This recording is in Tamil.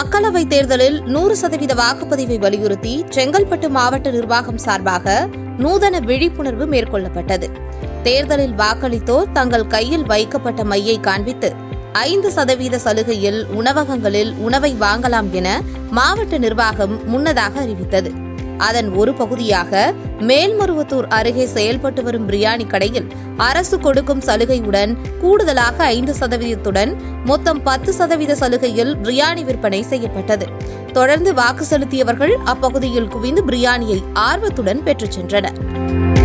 மக்களவைத் தேர்தலில் நூறு சதவீத வாக்குப்பதிவை வலியுறுத்தி செங்கல்பட்டு மாவட்ட நிர்வாகம் சார்பாக நூதன விழிப்புணர்வு மேற்கொள்ளப்பட்டது தேர்தலில் வாக்களித்தோர் தங்கள் கையில் வைக்கப்பட்ட மையை காண்பித்து ஐந்து சதவீத சலுகையில் உணவகங்களில் உணவை வாங்கலாம் என மாவட்ட நிர்வாகம் முன்னதாக அறிவித்தது அதன் ஒரு பகுதியாக மேல்மருவத்தூர் அருகே செயல்பட்டு வரும் பிரியாணி கடையில் அரசு கொடுக்கும் சலுகையுடன் கூடுதலாக ஐந்து சதவீதத்துடன் மொத்தம் பத்து சதவீத சலுகையில் பிரியாணி விற்பனை செய்யப்பட்டது தொடர்ந்து வாக்கு செலுத்தியவர்கள் அப்பகுதியில் குவிந்து பிரியாணியை ஆர்வத்துடன் பெற்றுச் சென்றனர்